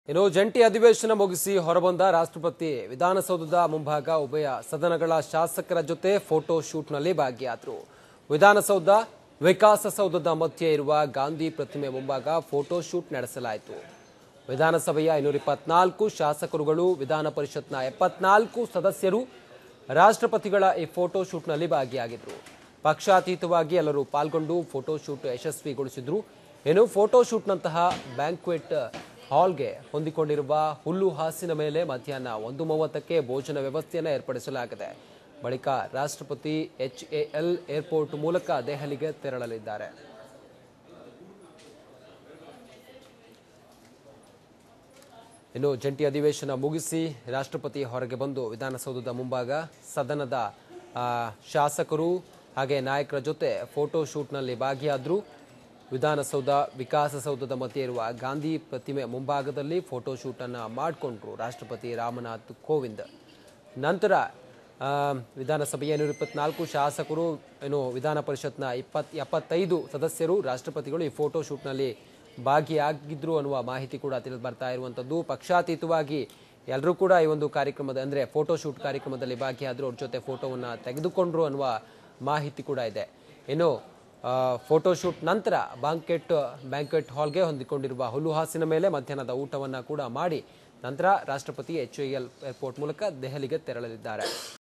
ಇನ್ನು ಜಂಟಿ ಅಧಿವೇಶನ ಮುಗಿಸಿ ಹೊರಬಂದ ರಾಷ್ಟ್ರಪತಿ ವಿಧಾನಸೌಧದ ಮುಂಭಾಗ ಉಭಯ ಸದನಗಳ ಶಾಸಕರ ಜೊತೆ ಫೋಟೋ ಶೂಟ್ನಲ್ಲಿ ಭಾಗಿಯಾದರು ವಿಧಾನಸೌಧ ವಿಕಾಸಸೌಧದ ಮಧ್ಯೆ ಇರುವ ಗಾಂಧಿ ಪ್ರತಿಮೆ ಮುಂಭಾಗ ಫೋಟೋ ಶೂಟ್ ನಡೆಸಲಾಯಿತು ವಿಧಾನಸಭೆಯ ಐನೂರ ಇಪ್ಪತ್ನಾಲ್ಕು ಶಾಸಕರುಗಳು ವಿಧಾನ ಪರಿಷತ್ನ ಎಪ್ಪತ್ನಾಲ್ಕು ಸದಸ್ಯರು ರಾಷ್ಟ್ರಪತಿಗಳ ಈ ಫೋಟೋ ಶೂಟ್ನಲ್ಲಿ ಭಾಗಿಯಾಗಿದ್ದರು ಪಕ್ಷಾತೀತವಾಗಿ ಎಲ್ಲರೂ ಪಾಲ್ಗೊಂಡು ಫೋಟೋ ಶೂಟ್ ಯಶಸ್ವಿಗೊಳಿಸಿದ್ರು ಇನ್ನು ಫೋಟೋ ಶೂಟ್ನಂತಹ ಬ್ಯಾಂಕ್ವೆಟ್ ಹಾಲ್ಗೆ ಹೊಂದಿಕೊಂಡಿರುವ ಹುಲ್ಲು ಹಾಸಿನ ಮೇಲೆ ಮಧ್ಯಾಹ್ನ ಒಂದು ಮೂವತ್ತಕ್ಕೆ ಭೋಜನ ವ್ಯವಸ್ಥೆಯನ್ನು ಏರ್ಪಡಿಸಲಾಗಿದೆ ಬಳಿಕ ರಾಷ್ಟ್ರಪತಿ ಎಚ್ಎಎಲ್ ಏರ್ಪೋರ್ಟ್ ಮೂಲಕ ದೆಹಲಿಗೆ ತೆರಳಲಿದ್ದಾರೆ ಇನ್ನು ಜಂಟಿ ಅಧಿವೇಶನ ಮುಗಿಸಿ ರಾಷ್ಟ್ರಪತಿ ಹೊರಗೆ ಬಂದು ವಿಧಾನಸೌಧದ ಮುಂಭಾಗ ಸದನದ ಆ, ಶಾಸಕರು ಹಾಗೆ ನಾಯಕರ ಜೊತೆ ಫೋಟೋ ಶೂಟ್ನಲ್ಲಿ ಭಾಗಿಯಾದರು ವಿಧಾನಸೌಧ ವಿಕಾಸಸೌಧದ ಮಧ್ಯೆ ಇರುವ ಗಾಂಧಿ ಪ್ರತಿಮೆ ಮುಂಭಾಗದಲ್ಲಿ ಫೋಟೋ ಶೂಟನ್ನು ಮಾಡಿಕೊಂಡ್ರು ರಾಷ್ಟ್ರಪತಿ ರಾಮನಾಥ್ ಕೋವಿಂದ್ ನಂತರ ಆ, ವಿಧಾನಸಭೆಯ ಐನೂರ ಇಪ್ಪತ್ನಾಲ್ಕು ಶಾಸಕರು ಏನು ವಿಧಾನ ಪರಿಷತ್ನ ಇಪ್ಪತ್ ಎಪ್ಪತ್ತೈದು ಸದಸ್ಯರು ರಾಷ್ಟ್ರಪತಿಗಳು ಈ ಫೋಟೋ ಶೂಟ್ನಲ್ಲಿ ಭಾಗಿಯಾಗಿದ್ರು ಅನ್ನುವ ಮಾಹಿತಿ ಕೂಡ ತಿಳಿದು ಬರ್ತಾ ಇರುವಂಥದ್ದು ಪಕ್ಷಾತೀತವಾಗಿ ಎಲ್ಲರೂ ಕೂಡ ಈ ಒಂದು ಕಾರ್ಯಕ್ರಮದ ಅಂದರೆ ಫೋಟೋ ಶೂಟ್ ಕಾರ್ಯಕ್ರಮದಲ್ಲಿ ಭಾಗಿಯಾದ್ರು ಅವ್ರ ಜೊತೆ ಫೋಟೋವನ್ನು ತೆಗೆದುಕೊಂಡ್ರು ಅನ್ನುವ ಮಾಹಿತಿ ಕೂಡ ಇದೆ ಇನ್ನು ಆ, ಫೋಟೋ ಶೂಟ್ ನಂತರ ಬ್ಯಾಂಕೆಟ್ ಬ್ಯಾಂಕೆಟ್ ಹಾಲ್ಗೆ ಹೊಂದಿಕೊಂಡಿರುವ ಹುಲ್ಲುಹಾಸಿನ ಮೇಲೆ ಮಧ್ಯಾಹ್ನದ ಊಟವನ್ನು ಕೂಡ ಮಾಡಿ ನಂತರ ರಾಷ್ಟ್ರಪತಿ ಎಚ್ ಎಲ್ ಏರ್ಪೋರ್ಟ್ ಮೂಲಕ ದೆಹಲಿಗೆ ತೆರಳಲಿದ್ದಾರೆ